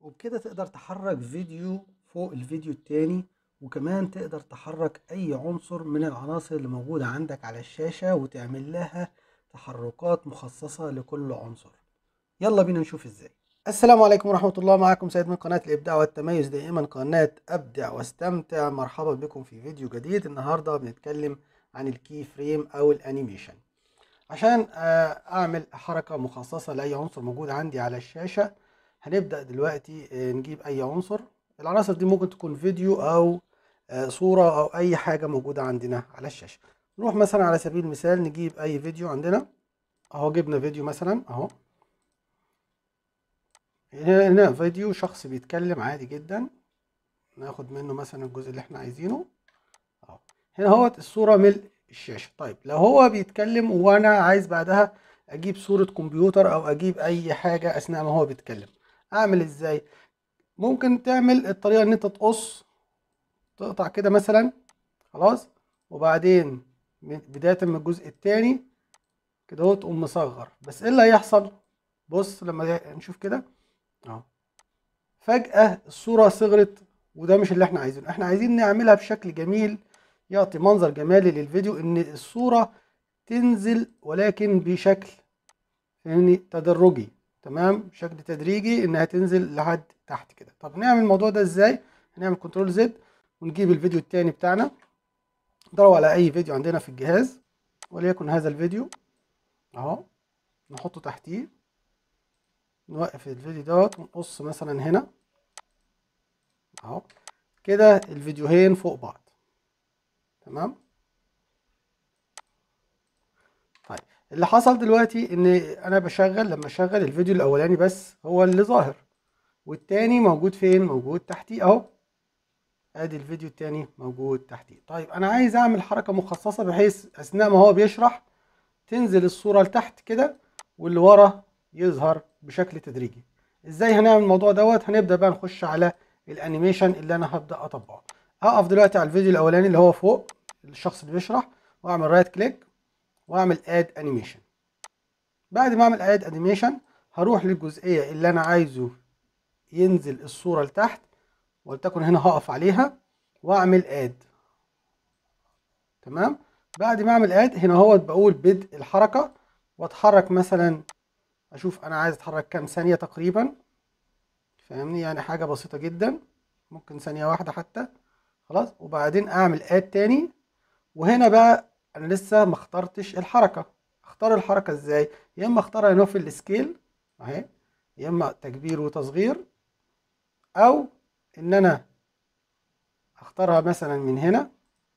وبكده تقدر تحرك فيديو فوق الفيديو التاني وكمان تقدر تحرك اي عنصر من العناصر اللي موجودة عندك على الشاشة وتعمل لها تحركات مخصصة لكل عنصر يلا بينا نشوف ازاي السلام عليكم ورحمة الله معكم سيد من قناة الإبداع والتميز دائما قناة أبدع واستمتع مرحبا بكم في فيديو جديد النهاردة بنتكلم عن الكي فريم أو الأنيميشن عشان أعمل حركة مخصصة لأي عنصر موجود عندي على الشاشة هنبدأ دلوقتي نجيب أي عنصر العناصر دي ممكن تكون فيديو أو صورة أو أي حاجة موجودة عندنا على الشاشة نروح مثلا على سبيل المثال نجيب أي فيديو عندنا أهو جبنا فيديو مثلا أهو هنا فيديو شخص بيتكلم عادي جدا ناخد منه مثلا الجزء اللي احنا عايزينه اهو هنا اهوت الصورة ملء الشاشة طيب لو هو بيتكلم وانا عايز بعدها اجيب صورة كمبيوتر او اجيب اي حاجة اثناء ما هو بيتكلم اعمل ازاي ممكن تعمل الطريقة ان انت تقص تقطع كده مثلا خلاص وبعدين بداية من الجزء التاني كده اهو تقوم مصغر بس ايه اللي هيحصل بص لما نشوف كده اهو فجأة الصورة صغرت وده مش اللي احنا عايزينه احنا عايزين نعملها بشكل جميل يعطي منظر جمالي للفيديو ان الصورة تنزل ولكن بشكل فاهمني تدرجي تمام بشكل تدريجي انها تنزل لحد تحت كده طب نعمل الموضوع ده ازاي هنعمل كنترول زد ونجيب الفيديو التاني بتاعنا ندور على اي فيديو عندنا في الجهاز وليكن هذا الفيديو اهو نحطه تحتيه نوقف الفيديو دوت ونقص مثلا هنا اهو كده الفيديوهين فوق بعض تمام طيب اللي حصل دلوقتي ان انا بشغل لما اشغل الفيديو الاولاني بس هو اللي ظاهر والتاني موجود فين موجود تحتيه اهو ادي الفيديو التاني موجود تحتيه طيب انا عايز اعمل حركه مخصصه بحيث اثناء ما هو بيشرح تنزل الصوره لتحت كده واللي ورا يظهر بشكل تدريجي ازاي هنعمل الموضوع دوت هنبدا بقى نخش على الانيميشن اللي انا هبدا اطبقه هقف دلوقتي على الفيديو الاولاني اللي هو فوق الشخص اللي بيشرح واعمل رايت كليك واعمل اد انيميشن بعد ما اعمل اد انيميشن هروح للجزئيه اللي انا عايزه ينزل الصوره لتحت ولتكن هنا هقف عليها واعمل اد تمام بعد ما اعمل اد هنا هو بقول بدء الحركه واتحرك مثلا اشوف انا عايز اتحرك كام ثانيه تقريبا فاهمني يعني حاجه بسيطه جدا ممكن ثانيه واحده حتى خلاص وبعدين اعمل اد تاني وهنا بقى انا لسه ما اخترتش الحركه اختار الحركه ازاي يا اما اختارها هنا في السكيل اهي يا اما تكبير وتصغير او ان انا اختارها مثلا من هنا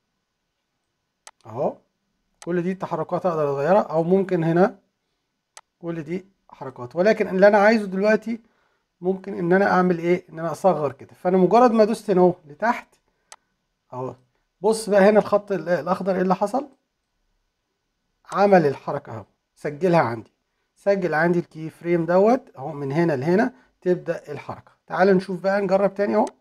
اهو كل دي تحركات اقدر اغيرها او ممكن هنا كل دي حركات ولكن اللي انا عايزه دلوقتي ممكن ان انا اعمل ايه ان انا اصغر كده فانا مجرد ما دوست هنا اهو لتحت اهو بص بقى هنا الخط الاخضر ايه اللي حصل عمل الحركه اهو سجلها عندي سجل عندي الكي فريم دوت اهو من هنا لهنا تبدا الحركه تعال نشوف بقى نجرب تاني اهو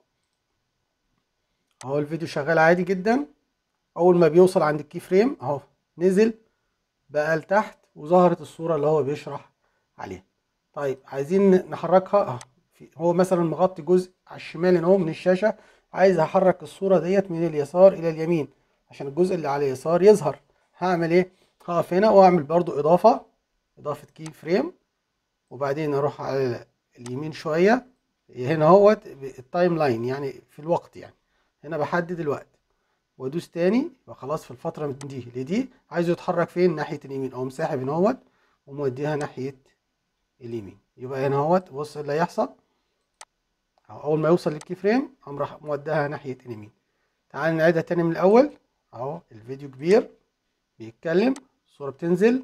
اهو الفيديو شغال عادي جدا اول ما بيوصل عند الكي فريم اهو نزل بقى لتحت وظهرت الصوره اللي هو بيشرح عليها طيب عايزين نحركها اه هو مثلا مغطي جزء على الشمال هنا اهو من الشاشه عايز احرك الصوره ديت من اليسار الى اليمين عشان الجزء اللي على اليسار يظهر هعمل ايه هقف هنا واعمل برضو اضافه اضافه كي فريم وبعدين اروح على اليمين شويه هنا اهوت التايم لاين يعني في الوقت يعني هنا بحدد الوقت وادوس تاني وخلاص في الفتره من دي لدي عايزه يتحرك فين ناحيه اليمين او مساحب هنا اهوت وموديها ناحيه اليمين يبقى هنا اهوت بص اللي هيحصل اول ما يوصل للكي فريم قام راح موديها ناحيه اليمين تعال نعيدها تاني من الاول اهو الفيديو كبير بيتكلم الصوره بتنزل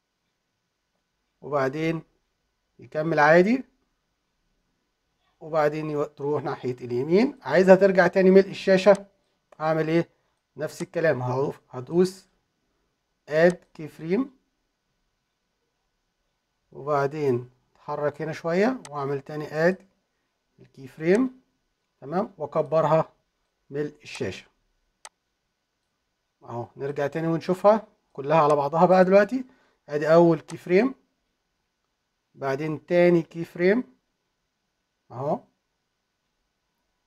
وبعدين يكمل عادي وبعدين تروح ناحيه اليمين عايزها ترجع تاني ملء الشاشه هعمل ايه نفس الكلام هدوس اد كي فريم وبعدين اتحرك هنا شويه واعمل تاني اد الكي فريم تمام واكبرها ملء الشاشه اهو نرجع تاني ونشوفها كلها على بعضها بقى دلوقتي ادي اول كي فريم بعدين تاني كي فريم اهو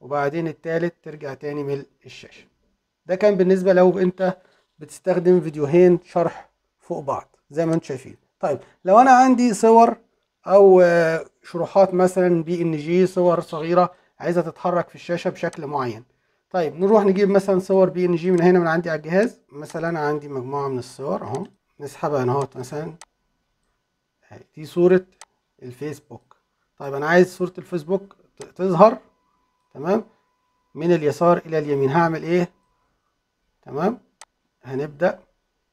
وبعدين التالت ترجع تاني ملء الشاشة ده كان بالنسبة لو انت بتستخدم فيديوهين شرح فوق بعض زي ما انتم شايفين طيب لو انا عندي صور او آه، شروحات مثلا بي ان جي صور صغيرة عايزة تتحرك في الشاشة بشكل معين طيب نروح نجيب مثلا صور بي ان جي من هنا من عندي على الجهاز مثلا انا عندي مجموعة من الصور اهو نسحبها هنا اهوت مثلا أهي دي صورة الفيسبوك طيب انا عايز صورة الفيسبوك ت- تظهر تمام من اليسار الى اليمين هعمل ايه تمام هنبدأ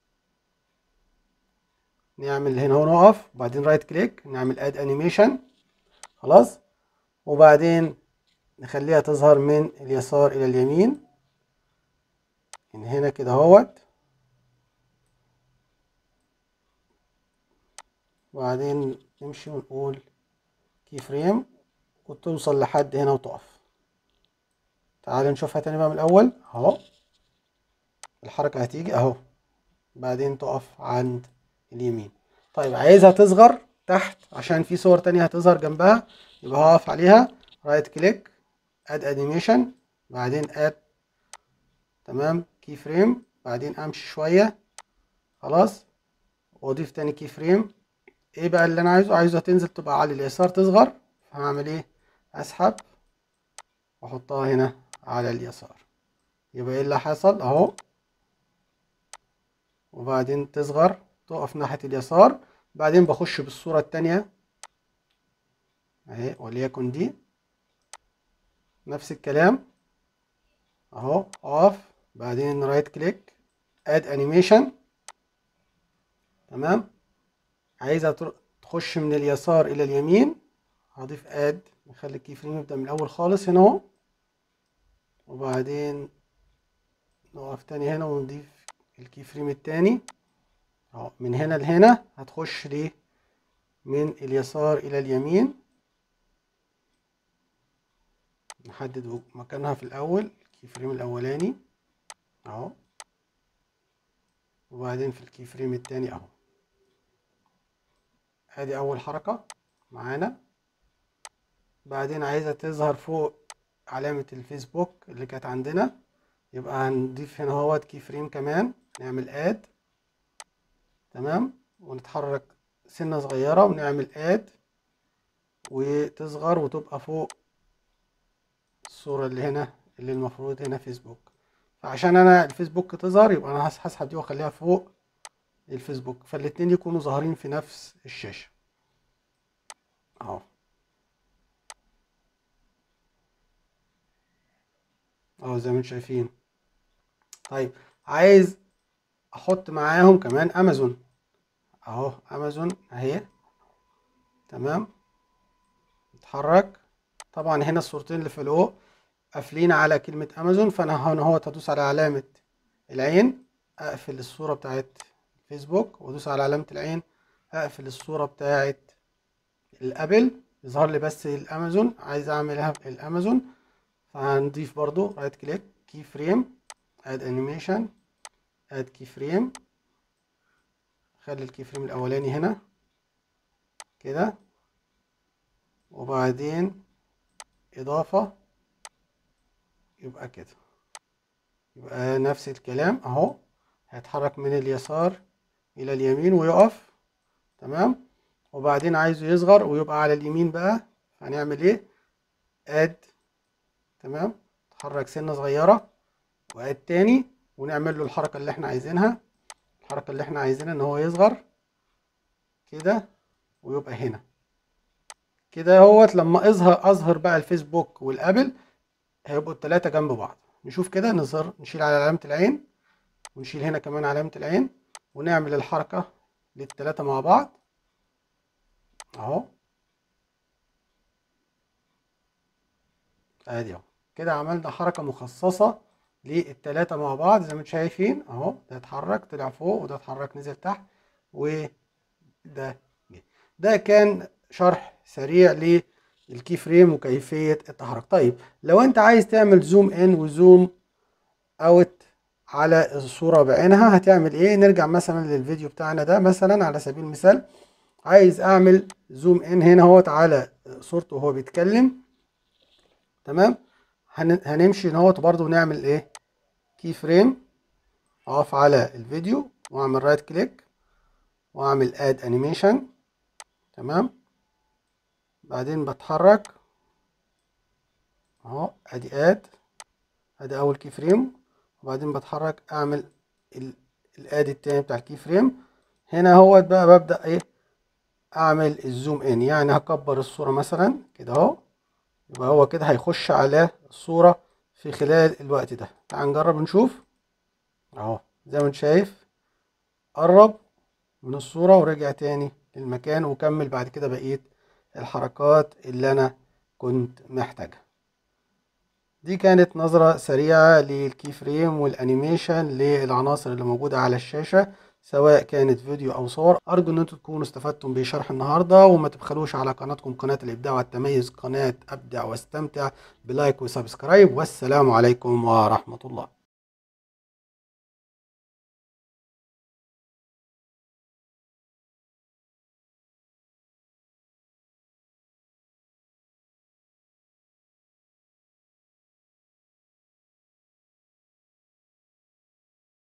نعمل هنا هو نقف وبعدين رايت كليك نعمل اد انيميشن خلاص وبعدين نخليها تظهر من اليسار الى اليمين من هنا كده اهوت وبعدين نمشي ونقول كي فريم وتوصل لحد هنا وتقف تعال نشوفها تاني بقى من الاول اهو الحركة هتيجي اهو بعدين تقف عند اليمين طيب عايزها تصغر تحت عشان في صور تانية هتظهر جنبها يبقى هقف عليها رايت كليك اد انيميشن بعدين اد تمام كي فريم بعدين امشي شوية خلاص واضيف تاني كي فريم ايه بقى اللي انا عايزه عايزها تنزل تبقى على اليسار تصغر فهعمل ايه اسحب واحطها هنا على اليسار يبقى ايه اللي حصل اهو وبعدين تصغر تقف ناحية اليسار بعدين بخش بالصورة التانية اهي وليكن دي نفس الكلام اهو اقف بعدين رايت كليك اد انيميشن تمام عايزها تر- تخش من اليسار الى اليمين هضيف اد نخلي الكي فريم يبدأ من الاول خالص هنا اهو وبعدين نقف تاني هنا ونضيف الكي فريم التاني اهو من هنا لهنا هتخش ليه من اليسار الى اليمين نحدد مكانها في الاول الكي فريم الاولاني اهو وبعدين في الكي فريم التاني اهو ادي اول حركة معانا بعدين عايزة تظهر فوق علامة الفيسبوك اللي كانت عندنا يبقى هنضيف هنا اهوت كي فريم كمان نعمل اد تمام ونتحرك سنة صغيرة ونعمل اد وتصغر وتبقى فوق الصورة اللي هنا اللي المفروض هنا فيسبوك فعشان انا الفيسبوك تظهر يبقى انا هس- هسحب دي واخليها فوق الفيسبوك فالاتنين يكونوا ظاهرين في نفس الشاشة اهو اهو زي ما انتم شايفين طيب عايز احط معاهم كمان امازون اهو امازون اهي تمام نتحرك طبعا هنا الصورتين اللي في الفوق قافلين على كلمة امازون فانا هنا اهو هدوس على علامة العين اقفل الصورة بتاعت فيسبوك وادوس على علامة العين اقفل الصورة بتاعت الابل يظهر لي بس الامازون عايز اعملها الامازون فهنضيف برضو رايت كليك كي فريم اد انيميشن اد كي فريم خلي الكي فريم الاولاني هنا كده وبعدين اضافة يبقى كده يبقى نفس الكلام اهو هيتحرك من اليسار الى اليمين ويقف تمام وبعدين عايزه يصغر ويبقى على اليمين بقى هنعمل ايه اد تمام تحرك سنة صغيرة واد تاني ونعمل له الحركة اللي احنا عايزينها الحركة اللي احنا عايزينها ان هو يصغر كده ويبقى هنا كده اهوت لما اظهر اظهر بقى الفيسبوك والابل هيبقوا التلاتة جنب بعض نشوف كده نظهر نشيل على علامة العين ونشيل هنا كمان علامة العين ونعمل الحركة للتلاتة مع بعض اهو ادي اهو كده عملنا حركة مخصصة للتلاتة مع بعض زي ما انتم شايفين اهو ده اتحرك طلع فوق وده اتحرك نزل تحت وده جه ده كان شرح سريع للكي فريم وكيفية التحرك طيب لو انت عايز تعمل زوم ان وزوم اوت على الصورة بعينها هتعمل ايه نرجع مثلا للفيديو بتاعنا ده مثلا على سبيل المثال عايز اعمل زوم ان هنا اهوت على صورته وهو بيتكلم تمام هن... هنمشي نهوت برضو نعمل ايه كي فريم اقف على الفيديو واعمل رايت كليك واعمل اد انيميشن تمام بعدين بتحرك اهو ادي اد ادي اول كي فريم وبعدين بتحرك اعمل الاد التاني بتاع الكي فريم هنا اهوت بقى ببدأ ايه اعمل الزوم ان يعني هكبر الصورة مثلا كده اهو يبقى هو كده هيخش على الصورة في خلال الوقت ده تعال نجرب نشوف اهو زي ما انت شايف قرب من الصورة ورجع تاني للمكان وكمل بعد كده بقية الحركات اللي انا كنت محتاجها دي كانت نظرة سريعة للكي فريم والانيميشن للعناصر اللي موجودة على الشاشة سواء كانت فيديو او صور ارجو ان انتم تكونوا استفدتم بشرح النهارده وما تبخلوش على قناتكم قناه الابداع والتميز قناه ابدع واستمتع بلايك وسبسكرايب والسلام عليكم ورحمه الله